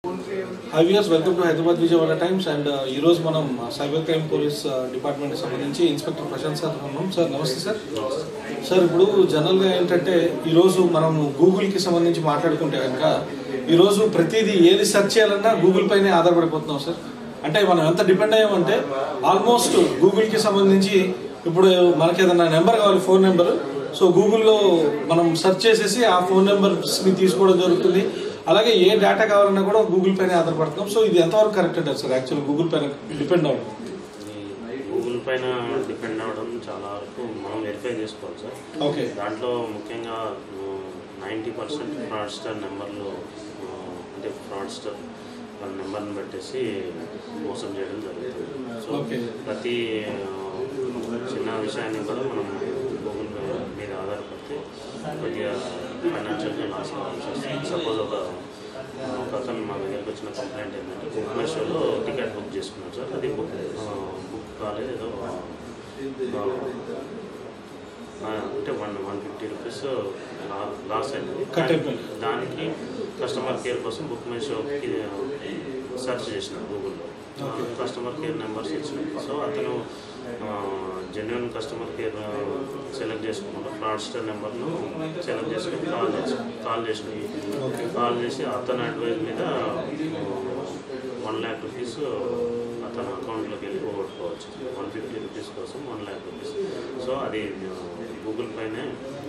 High views welcome to Hyderabad Vijayawada Times and ఈ రోజు మనం సైబర్ క్రైమ్ పోలీస్ డిపార్ట్మెంట్ సంబంధించి ఇన్స్పెక్టర్ ప్రశాంత్ సార్ ఉన్నాం సార్ నమస్తే సార్ సార్ ఇప్పుడు జనరల్గా ఏంటంటే ఈరోజు మనం గూగుల్కి సంబంధించి మాట్లాడుకుంటే కనుక ఈరోజు ప్రతిదీ ఏది సెర్చ్ చేయాలన్నా గూగుల్ పైనే ఆధారపడిపోతున్నాం సార్ అంటే మనం ఎంత డిపెండ్ అయ్యామంటే ఆల్మోస్ట్ గూగుల్కి సంబంధించి ఇప్పుడు మనకి ఏదైనా నెంబర్ కావాలి ఫోన్ నెంబర్ సో గూగుల్లో మనం సెర్చ్ చేసేసి ఆ ఫోన్ నెంబర్స్ని తీసుకోవడం జరుగుతుంది అలాగే ఏ డేటా కావాలన్నా కూడా గూగుల్ పైన ఆధారపడుతున్నాం సో ఇది ఎంతవరకు కరెక్ట్ అంటారు సార్ యాక్చువల్ గూగుల్ పైన డిపెండ్ అవ్వడం ఈ గూగుల్ పైన డిపెండ్ అవ్వడం చాలా వరకు మనం వెరిఫై చేసుకోవాలి సార్ ఓకే దాంట్లో ముఖ్యంగా నైంటీ పర్సెంట్ ఫ్రాడ్స్టర్ నెంబర్లు ఆ, అంటే ఫ్రాడ్స్టర్ వాళ్ళ నెంబర్ని పెట్టేసి మోసం చేయడం జరుగుతుంది సో Okay. ప్రతి ఆ, చిన్న విషయాన్ని కూడా మనం గూగుల్ మీద ఆధారపడితే కొద్దిగా ఫైనాన్షియల్గా లాస్ కావాల్సి వస్తుంది సపోజ్ ఒక ఒక అతను మా దగ్గరికి వచ్చిన కంప్లైంట్ ఏంటంటే బుక్ మై షోలో టికెట్ బుక్ చేసుకున్నాం సార్ అది బుక్ బుక్ కాలేదు ఏదో ఆ, ఆ, అంటే one one fifty rupees loss అయింది Cut అయిపోయింది. దానికి కస్టమర్ కేర్ కోసం బుక్ మై షోకి సెర్చ్ చేసిన గూగుల్లో Okay. కస్టమర్ కేర్ నెంబర్స్ ఇచ్చినాయి సో అతను జెన్యున్ కస్టమర్ కేర్ సెలెక్ట్ చేసుకున్నాడు ఫ్రాడ్స్టర్ నెంబర్ను సెలెక్ట్ చేసుకుని కాల్ చేసి కాల్ చేసినాయి Okay. కాల్ చేసి అతని అడ్వైజ్ మీద వన్ ల్యాక్ రూపీస్ అతని అకౌంట్లోకి వెళ్ళి పోగొట్టుకోవచ్చు వన్ ఫిఫ్టీ రూపీస్ కోసం వన్ ల్యాక్ రూపీస్ సో అది గూగుల్ పైనే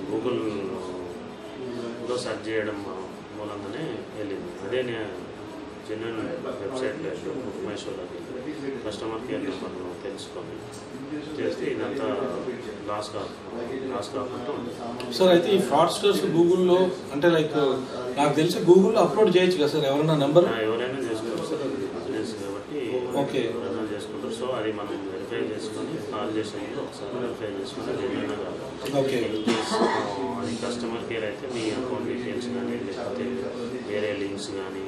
గూగుల్లో సెర్చ్ చేయడం మూలంగానే వెళ్ళింది అదే నేను జెన్యున్ వెబ్సైట్లో బుక్ మై షోలోకి వెళ్ళి కస్టమర్ కేర్ నెంబర్ను తెలుసుకొని చేస్తే ఇదంతా లాస్ కా లాస్ కాకుండా ఉంటుంది సార్ అయితే ఈ ఫ్రాడ్స్టర్స్ గూగుల్లో అంటే లైక్ నాకు తెలిసి గూగుల్లో అప్లోడ్ చేయొచ్చు కదా సార్ ఎవరైనా నెంబర్ ఆ, ఎవరైనా చేసుకుంటారు సార్ అది బిజినెస్ కాబట్టి Okay. ఎవరైనా చేసుకుంటారు సో అది మనం వెరిఫై చేసుకొని కాల్ చేసే ముందు ఒకసారి వెరిఫై చేసుకొని అది ఏమైనా కాదు Okay. ఇన్ కేస్, ఆ, అది కస్టమర్ కేర్ అయితే మీ అకౌంట్ డీటెయిల్స్ కానీ లేకపోతే వేరే లింక్స్ కానీ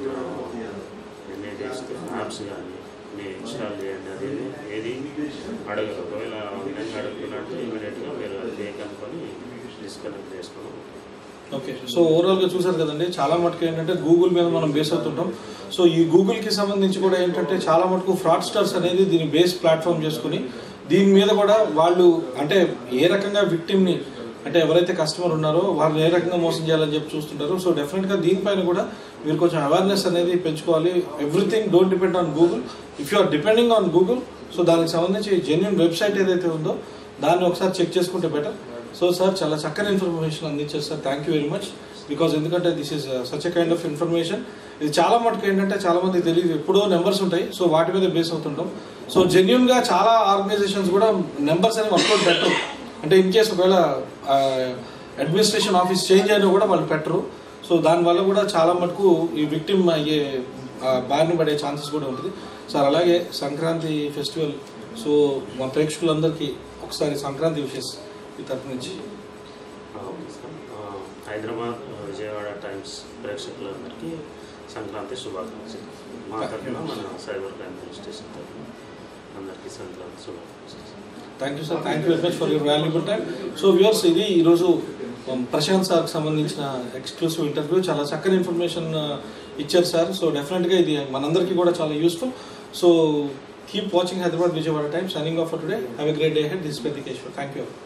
ఎన్ని యాప్స్ కానీ మీరు ఇన్స్టాల్ చేయండి అది ఇది ఏది అడగరు ఒకవేళ ఆ విధంగా అడుగుతున్నట్టు ఇమీడియట్గా మీరు అది ఫేక్ అనుకొని డిస్కనెక్ట్ చేసుకోవడం ఓకే సో ఓవరాల్ గా చూసారు కదండి చాలా మటుకు ఏంటంటే గూగుల్ మీద మనం బేస్ అవుతుంటాం సో ఈ గూగుల్ కి సంబంధించి కూడా ఏంటంటే చాలా మటుకు ఫ్రాడ్స్టర్స్ అనేది దీన్ని బేస్ ప్లాట్ఫామ్ చేసుకుని దీని మీద కూడా వాళ్ళు అంటే ఏ రకంగా victim ని అంటే ఎవరైతే కస్టమర్ ఉన్నారో వాళ్ళని ఏ రకంగా మోసం చేయాలని చెప్పి చూస్తుంటారు సో డెఫినెట్ గా దీనిపైన కూడా మీరు కొంచెం అవేర్నెస్ అనేది పెంచుకోవాలి everything don't depend on Google if you are depending on Google so దానికి సంబంధించి జెన్యున్ వెబ్సైట్ ఏదైతే ఉందో దాన్ని ఒకసారి చెక్ చేసుకుంటే బెటర్ సో సార్ చాలా చక్కని ఇన్ఫర్మేషన్ అందించారు sir thank you very much because ఎందుకంటే this is such a kind of information ఇది చాలా మటుకు ఏంటంటే చాలా మంది తెలియదు ఎప్పుడో నెంబర్స్ ఉంటాయి సో వాటి మీద బేస్ అవుతుంటాం సో జెన్యున్ గా చాలా ఆర్గనైజేషన్స్ కూడా నెంబర్స్ అనేవి అప్లోడ్ పెట్టరు అంటే ఇన్ కేస్ ఒకవేళ అడ్మినిస్ట్రేషన్ ఆఫీస్ చేంజ్ అయినా కూడా వాళ్ళు పెట్టరు సో దానివల్ల కూడా చాలా మటుకు ఈ విక్టిమ్ అయ్యే ఆ, బారిన పడే ఛాన్సెస్ కూడా ఉంటుంది సార్ అలాగే సంక్రాంతి ఫెస్టివల్ సో మా ప్రేక్షకులందరికీ ఒకసారి సంక్రాంతి విషెస్ ఈ తరపు నుంచి ఆ, ఓకే సార్. ఆ, హైదరాబాద్ విజయవాడ టైమ్స్ ప్రేక్షకులందరికీ సంక్రాంతి శుభాకాంక్షలు మా తరఫున మన సైబర్ క్రైమ్ పోలీస్ స్టేషన్ తరఫున అందరికీ సంక్రాంతి శుభాకాంక్షలు thank you sir thank you very much for your valuable time so viewers ఇది ఈరోజు um, ప్రశాంత్ సార్కి సంబంధించిన ఎక్స్క్లూసివ్ ఇంటర్వ్యూ చాలా చక్కని ఇన్ఫర్మేషన్ ఇచ్చారు సార్ సో డెఫినెట్గా ఇది మనందరికీ కూడా చాలా useful so keep watching Hyderabad Vijayawada time signing off for today have a great day head this Peddikeshwar thank you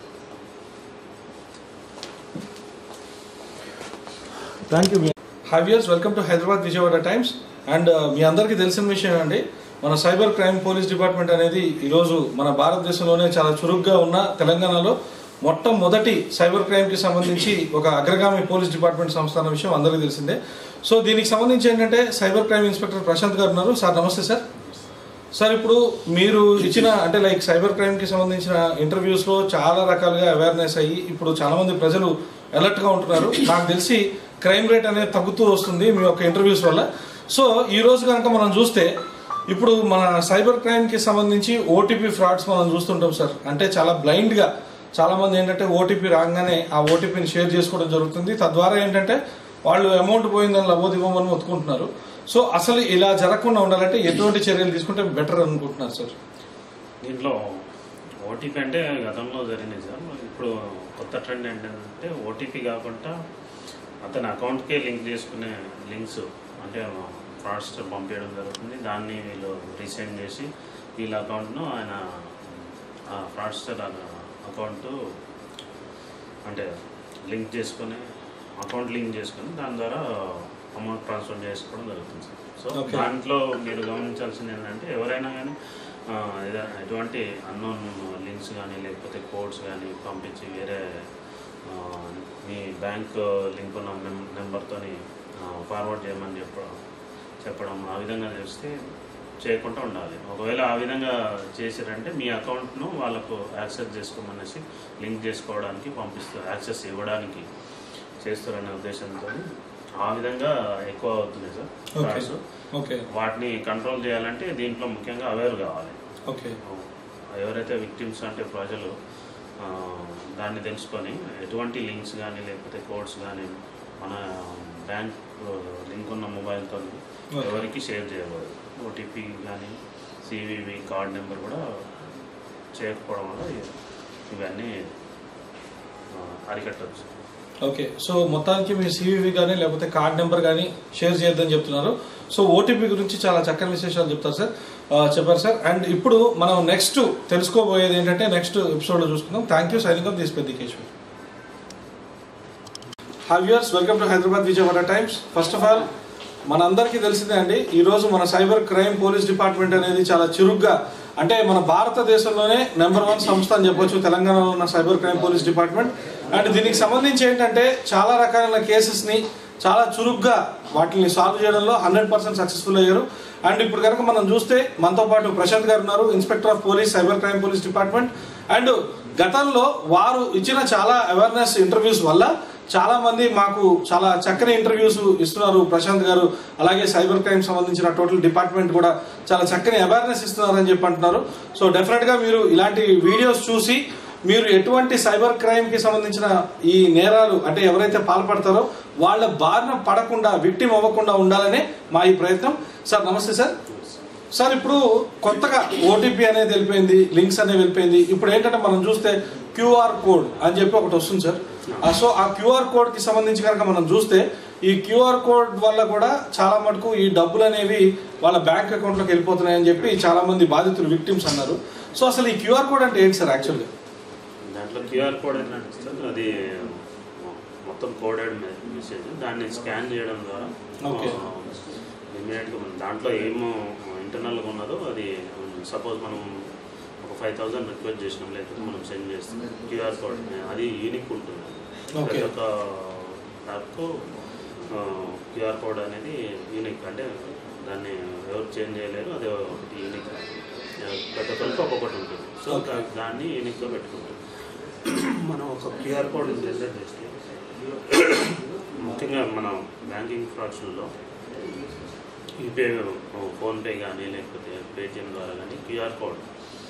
thank you hi viewers welcome to Hyderabad Vijayawada Times and మీ అందరికీ తెలిసిన విషయం అండి మన సైబర్ క్రైమ్ పోలీస్ డిపార్ట్మెంట్ అనేది ఈరోజు మన భారతదేశంలోనే చాలా చురుగ్గా ఉన్న తెలంగాణలో మొట్టమొదటి సైబర్ క్రైమ్కి సంబంధించి ఒక అగ్రగామి పోలీస్ డిపార్ట్మెంట్ సంస్థ అన్న విషయం అందరికీ తెలిసిందే సో దీనికి సంబంధించి ఏంటంటే సైబర్ క్రైమ్ ఇన్స్పెక్టర్ ప్రశాంత్ గారు ఉన్నారు సార్ నమస్తే సార్ సార్ ఇప్పుడు మీరు ఇచ్చిన అంటే లైక్ సైబర్ క్రైమ్ కి సంబంధించిన ఇంటర్వ్యూస్ లో చాలా రకాలుగా అవేర్నెస్ అయ్యి ఇప్పుడు చాలా మంది ప్రజలు అలర్ట్ గా ఉంటున్నారు నాకు తెలిసి క్రైమ్ రేట్ అనేది తగ్గుతూ వస్తుంది మీ యొక్క ఇంటర్వ్యూస్ వల్ల సో ఈ రోజు కనుక మనం చూస్తే ఇప్పుడు మన సైబర్ క్రైమ్ కి సంబంధించి ఓటీపీ ఫ్రాడ్స్ మనం చూస్తుంటాం సార్ అంటే చాలా బ్లైండ్ గా చాలా మంది ఏంటంటే ఓటీపీ రాగానే ఆ ఓటీపీని షేర్ చేసుకోవడం జరుగుతుంది తద్వారా ఏంటంటే వాళ్ళు అమౌంట్ పోయిందని లబోది ఇవ్వమని ఒత్తుకుంటున్నారు సో అసలు ఇలా జరగకుండా ఉండాలంటే ఎటువంటి చర్యలు తీసుకుంటే బెటర్ అనుకుంటున్నారు సార్ దీంట్లో ఓటీపీ అంటే గతంలో జరిగినాయి సార్ ఇప్పుడు కొత్త ట్రెండ్ ఏంటంటే ఓటీపీ కాకుండా అతని అకౌంట్కే లింక్ చేసుకునే లింక్స్ అంటే ఫ్రాడ్స్టర్ పంపించడం జరుగుతుంది దాన్ని వీళ్ళు రీసెండ్ చేసి వీళ్ళ అకౌంట్ను ఆయన ఫ్రాడ్స్టర్ అకౌంట్ అంటే లింక్ చేసుకొని అకౌంట్ లింక్ చేసుకొని దాని ద్వారా అమౌంట్ ట్రాన్స్ఫర్ చేసుకోవడం జరుగుతుంది సార్ సో Okay. దాంట్లో మీరు గమనించాల్సింది ఏంటంటే ఎవరైనా కానీ ఆ, ఏదైనా ఎటువంటి అన్నోన్ లింక్స్ కానీ లేకపోతే కోడ్స్ కానీ పంపించి వేరే ఆ, మీ బ్యాంక్ లింక్ ఉన్న నెం- నెంబర్తోని ఫార్వర్డ్ చేయమని చెప్ప చెప్పడం ఆ విధంగా చేస్తే చేయకుండా ఉండాలి ఒకవేళ ఆ విధంగా చేశారంటే మీ అకౌంట్ను వాళ్ళకు యాక్సెస్ చేసుకోమనేసి లింక్ చేసుకోవడానికి పంపిస్తారు యాక్సెస్ ఇవ్వడానికి చేస్తారనే ఉద్దేశంతో ఆ విధంగా ఎక్కువ అవుతుంది సార్ ఓకే ఫ్రాడ్స్ ఓకే వాటిని కంట్రోల్ చేయాలంటే దీంట్లో ముఖ్యంగా అవేర్ కావాలి ఓకే ఎవరైతే విక్టిమ్స్ అంటే ప్రజలు ఆ, దాన్ని తెలుసుకొని ఎటువంటి లింక్స్ కానీ లేకపోతే కోడ్స్ కానీ మన బ్యాంక్ లింక్ ఉన్న మొబైల్తో Okay. ఎవరికి షేర్ చేయకూడదు ఓటీపీ కానీ సివివి కార్డ్ నెంబర్ కూడా చేయకపోవడం వల్ల ఇ- ఇవన్నీ ఆ, అరికట్టవచ్చు ఓకే సో మొత్తానికి మీ సివివి కానీ లేకపోతే కార్డ్ నెంబర్ కానీ షేర్ చేయొద్దని చెప్తున్నారు సో ఓటీపీ గురించి చాలా చక్కని విశేషాలు చెప్తారు సార్ ఆ, చెప్పారు సార్ అండ్ ఇప్పుడు మనం నెక్స్ట్ తెలుసుకోబోయేది ఏంటంటే నెక్స్ట్ ఎపిసోడ్లో చూసుకుందాం thank you signing off this Peddikeshwar have yours welcome to Hyderabad Vijayawada Times first of all మనందరికీ తెలిసిందే అండి ఈరోజు మన సైబర్ క్రైమ్ పోలీస్ డిపార్ట్మెంట్ అనేది చాలా చురుగ్గా అంటే మన భారతదేశంలోనే నెంబర్ వన్ సంస్థ అని చెప్పొచ్చు తెలంగాణలో ఉన్న cyber crime police department and దీనికి సంబంధించి ఏంటంటే చాలా రకాలైన కేసెస్ని చాలా చురుగ్గా వాటిని సాల్వ్ చేయడంలో హండ్రెడ్ పర్సెంట్ సక్సెస్ఫుల్ అయ్యారు అండ్ ఇప్పుడు కనుక మనం చూస్తే మనతో పాటు ప్రశాంత్ గారు ఉన్నారు inspector of police cyber crime police department and గతంలో వారు ఇచ్చిన చాలా అవేర్నెస్ ఇంటర్వ్యూస్ వల్ల చాలా మంది మాకు చాలా చక్కని ఇంటర్వ్యూస్ ఇస్తున్నారు ప్రశాంత్ గారు అలాగే సైబర్ క్రైమ్ సంబంధించిన టోటల్ డిపార్ట్మెంట్ కూడా చాలా చక్కని అవేర్నెస్ ఇస్తున్నారని చెప్పి అంటున్నారు సో డెఫినెట్ గా మీరు ఇలాంటి వీడియోస్ చూసి మీరు ఎటువంటి సైబర్ క్రైమ్ కి సంబంధించిన ఈ నేరాలు అంటే ఎవరైతే పాల్పడతారో వాళ్ళ బారిన పడకుండా విక్టిమ్ అవ్వకుండా ఉండాలనే మా ఈ ప్రయత్నం సార్ నమస్తే సార్ సార్ ఇప్పుడు కొత్తగా ఓటీపీ అనేది వెళ్ళిపోయింది లింక్స్ అనేవి వెళ్ళిపోయింది ఇప్పుడు ఏంటంటే మనం చూస్తే క్యూఆర్ కోడ్ అని చెప్పి ఒకటి వస్తుంది సార్ ఆ, సో ఆ క్యూఆర్ కోడ్ కి సంబంధించి కనుక మనం చూస్తే ఈ క్యూఆర్ కోడ్ వల్ల కూడా చాలా మటుకు ఈ డబ్బులు అనేవి వాళ్ళ బ్యాంక్ అకౌంట్లోకి వెళ్ళిపోతున్నాయని చెప్పి చాలా మంది బాధితులు విక్టిమ్స్ అన్నారు సో అసలు ఈ క్యూఆర్ కోడ్ అంటే ఏంటి సార్ యాక్చువల్గా దాంట్లో క్యూఆర్ కోడ్ ఏంటంటే సార్ అది మొత్తం కోడెడ్ మెసేజ్ దాన్ని స్కాన్ చేయడం ద్వారా Okay. ఇమీడియట్గా మనం దాంట్లో ఏమో ఇంటర్నల్గా ఉన్నదో అది సపోజ్ మనం ఒక ఫైవ్ థౌసండ్ రిక్వెస్ట్ చేసినాం లేకపోతే మనం సెండ్ చేస్తాం క్యూఆర్ కోడ్ అది యూనిక్ ఉంటుంది Okay. ప్రతి ఒక్క యాప్కు క్యూఆర్ కోడ్ అనేది యూనిక్ అంటే దాన్ని ఎవరు చేంజ్ చేయలేరు అది ఒకటి యూనిక్ ప్రతి ఒక్కరికి ఒక్కొక్కటి ఉంటుంది సో Okay. దా- దాన్ని యూనిక్గా పెట్టుకుంటాం మనం ఒక క్యూఆర్ కోడ్ జనరేట్ చేస్తే ముఖ్యంగా మన బ్యాంకింగ్ ఫ్రాడ్స్లో యూపీఐ ఫోన్పే కానీ లేకపోతే పేటిఎం ద్వారా కానీ క్యూఆర్ కోడ్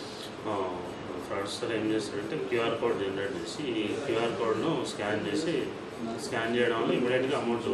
ఫ్రాడ్స్టర్ ఏం చేస్తారంటే క్యూఆర్ కోడ్ జనరేట్ చేసి ఈ క్యూఆర్ కోడ్ను స్కాన్ చేసి స్కాన్ చేయడం వల్ల ఇమీడియట్గా అమౌంట్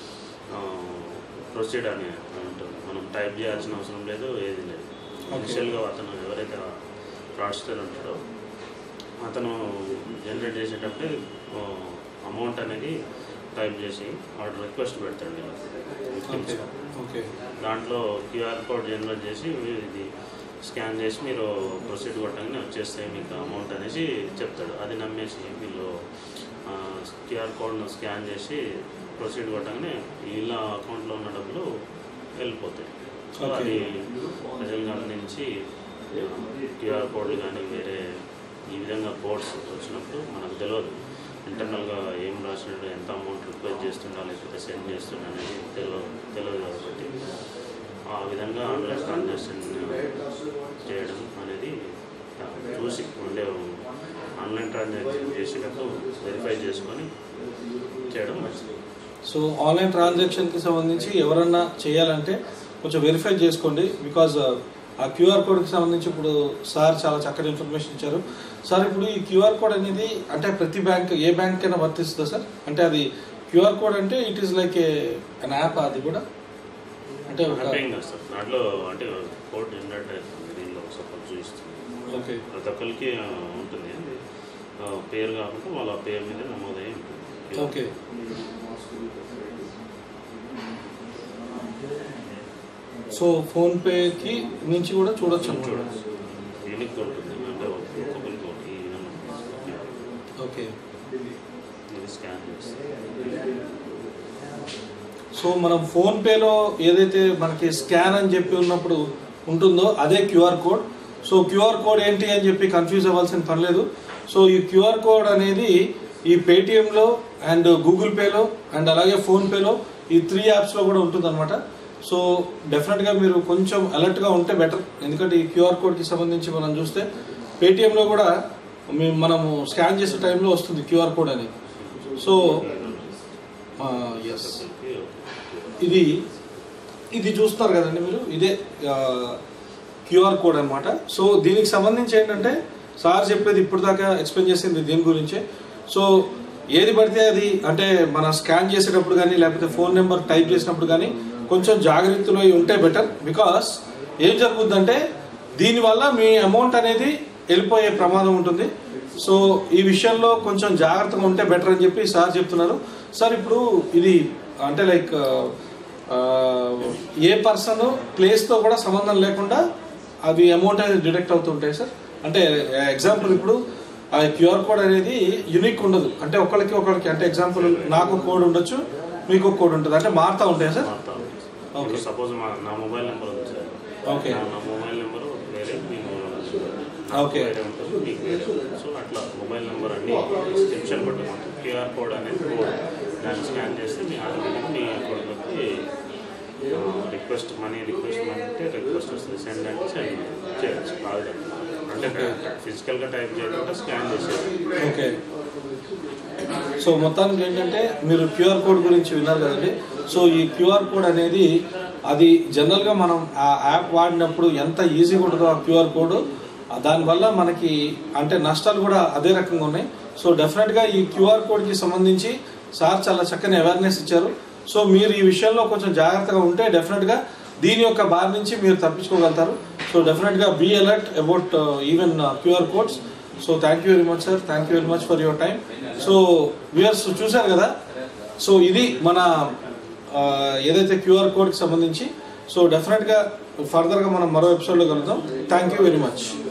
ప్రొసీడ్ అని ఉంటుంది మనం టైప్ చేయాల్సిన అవసరం లేదు ఏది లేదు Okay. ఇనిషియల్గా అతను ఎవరైతే ఫ్రాడ్స్టర్ ఉంటాడో అతను జనరేట్ చేసేటప్పుడే అమౌంట్ అనేది టైప్ చేసి వాడు రిక్వెస్ట్ పెడతాడు ఓకే ఓకే దాంట్లో క్యూఆర్ కోడ్ జనరేట్ చేసి ఇది స్కాన్ చేసి మీరు ప్రొసీడ్ కొట్టగానే వచ్చేస్తాయి మీకు అమౌంట్ అనేసి చెప్తాడు అది నమ్మేసి వీళ్ళు క్యూఆర్ కోడ్ను స్కాన్ చేసి ప్రొసీడ్ కొట్టగానే వీళ్ళ అకౌంట్లో ఉన్న డబ్బులు వెళ్ళిపోతాయి సో Okay. అది ప్రజలు గమనించి క్యూఆర్ కోడ్ కానీ వేరే ఈ విధంగా కోడ్స్ వచ్చినప్పుడు మనకు తెలియదు ఇంటర్నల్గా ఏం రాసినట్టు ఎంత అమౌంట్ రిక్వెస్ట్ చేస్తున్నా లేకపోతే సెండ్ చేస్తున్నా అనేది తెలియదు తెలియదు కాబట్టి ఆ విధంగా ఆన్లైన్ ట్రాన్సాక్షన్ చేయడం అనేది చూసి ఉండే ఆన్లైన్ ట్రాన్సాక్షన్ చేసేటప్పుడు వెరిఫై చేసుకొని చేయడం మంచిది సో ఆన్లైన్ ట్రాన్సాక్షన్కి సంబంధించి ఎవరన్నా చేయాలంటే కొంచెం వెరిఫై చేసుకోండి బికాజ్ ఆ క్యూఆర్ కోడ్కి సంబంధించి ఇప్పుడు సార్ చాలా చక్కటి ఇన్ఫర్మేషన్ ఇచ్చారు సార్ ఇప్పుడు ఈ క్యూఆర్ కోడ్ అనేది అంటే ప్రతి బ్యాంక్ ఏ బ్యాంక్ అయినా వర్తిస్తుందా సార్ అంటే అది క్యూఆర్ కోడ్ అంటే it is like a an app అది కూడా అంటే ఒక అంటే ఇంకా సార్ దాంట్లో అంటే కోడ్ జనరేట్ అవుతుంది దీనిలో సపోజ్ చూపిస్తుంది ఓకే ప్రతి ఒక్కరికి ఆ, ఉంటుంది ఆ, పేరు కాకుండా వాళ్ళ పేరు మీద నమోదై ఉంటుంది ఓకే సో ఫోన్పేకి నుంచి కూడా చూడొచ్చు అనమాట చూడొచ్చు యూనిక్ ఉంటుంది అంటే ఒక్కొక్కరికి ఒకటి ఓకే ఇది స్కాన్ చేస్తే సో మనం ఫోన్పేలో ఏదైతే మనకి స్కాన్ అని చెప్పి ఉన్నప్పుడు ఉంటుందో అదే QR code so QR code ఏంటి అని చెప్పి కన్ఫ్యూజ్ అవ్వాల్సిన పని లేదు సో ఈ క్యూఆర్ కోడ్ అనేది ఈ పేటిఎంలో అండ్ గూగుల్ పేలో అండ్ అలాగే ఫోన్పేలో ఈ త్రీ యాప్స్లో కూడా ఉంటుందన్నమాట సో డెఫినెట్గా మీరు కొంచెం అలర్ట్గా ఉంటే బెటర్ ఎందుకంటే ఈ క్యూఆర్ కోడ్కి సంబంధించి మనం చూస్తే పేటిఎంలో కూడా మేము మనము స్కాన్ చేసే టైంలో వస్తుంది క్యూఆర్ కోడ్ అనేది సో ఎస్ ఇది ఇది చూస్తున్నారు కదండి మీరు ఇదే క్యూఆర్ కోడ్ అన్నమాట సో దీనికి సంబంధించి ఏంటంటే సార్ చెప్పేది ఇప్పుడు దాకా ఎక్స్ప్లెయిన్ చేసింది దీని గురించే సో ఏది పడితే అది అంటే మన స్కాన్ చేసేటప్పుడు కానీ లేకపోతే ఫోన్ నెంబర్ టైప్ చేసినప్పుడు కానీ కొంచెం జాగ్రత్తలో అయి ఉంటే బెటర్ బికాస్ ఏం జరుగుతుందంటే దీనివల్ల మీ అమౌంట్ అనేది వెళ్ళిపోయే ప్రమాదం ఉంటుంది సో ఈ విషయంలో కొంచెం జాగ్రత్తగా ఉంటే బెటర్ అని చెప్పి సార్ చెప్తున్నారు సార్ ఇప్పుడు ఇది అంటే లైక్ ఆ, ఏ పర్సన్ ప్లేస్తో కూడా సంబంధం లేకుండా అవి అమౌంట్ అనేది డిడక్ట్ అవుతుంటాయి సార్ అంటే ఎగ్జాంపుల్ ఇప్పుడు ఆ క్యూఆర్ కోడ్ అనేది యునిక్ ఉండదు అంటే ఒకరికి ఒకరికి అంటే ఎగ్జాంపుల్ నాకు కోడ్ ఉండొచ్చు మీకు ఒక కోడ్ ఉంటుంది అంటే మారుతూ ఉంటాయి సార్ ఓకే Okay. సపోజ్ మా నా మొబైల్ నెంబర్ ఉంది సార్ Okay. నా- నా మొబైల్ నెంబర్ వేరే మీ మొబైల్ Okay. వేరే ఉంటుంది మీకు వేరే ఉంటుంది. సో అట్లా మొబైల్ నెంబర్ అన్ని డిస్క్రిప్షన్ బట్టి ఉంటుంది క్యూఆర్ కోడ్ అనేది కోడ్ దాన్ని స్కాన్ చేస్తే మీ ఆటోమేటిక్ మీ అకౌంట్లోకి రిక్వెస్ట్ మనీ రిక్వెస్ట్ మనీ అంటే రిక్వెస్ట్ వస్తుంది సెండ్ అంటే సెండ్ చేయొచ్చు కాదు అంటే ఫిజికల్గా టైప్ చేయకుండా స్కాన్ చేసేది ఓకే సో మొత్తానికి ఏంటంటే మీరు క్యూఆర్ కోడ్ గురించి విన్నారు కదండి సో ఈ క్యూఆర్ కోడ్ అనేది అది జనరల్గా మనం ఆ యాప్ వాడినప్పుడు ఎంత ఈజీగా ఉంటుందో ఆ క్యూఆర్ కోడ్ దానివల్ల మనకి అంటే నష్టాలు కూడా అదే రకంగా ఉన్నాయి సో డెఫినెట్గా ఈ క్యూఆర్ కోడ్కి సంబంధించి సార్ చాలా చక్కని అవేర్నెస్ ఇచ్చారు సో మీరు ఈ విషయంలో కొంచెం జాగ్రత్తగా ఉంటే డెఫినెట్గా దీని యొక్క బారి నుంచి మీరు తప్పించుకోగలుగుతారు సో డెఫినెట్గా be alert about even QR codes so thank you very much sir thank you very much for your time so viewers చూశారు కదా సో ఇది మన ఆ, ఏదైతే క్యూఆర్ కోడ్కి సంబంధించి సో డెఫినెట్గా ఫర్దర్గా మనం మరో ఎపిసోడ్లో కలుద్దాం థ్యాంక్ యూ వెరీ మచ్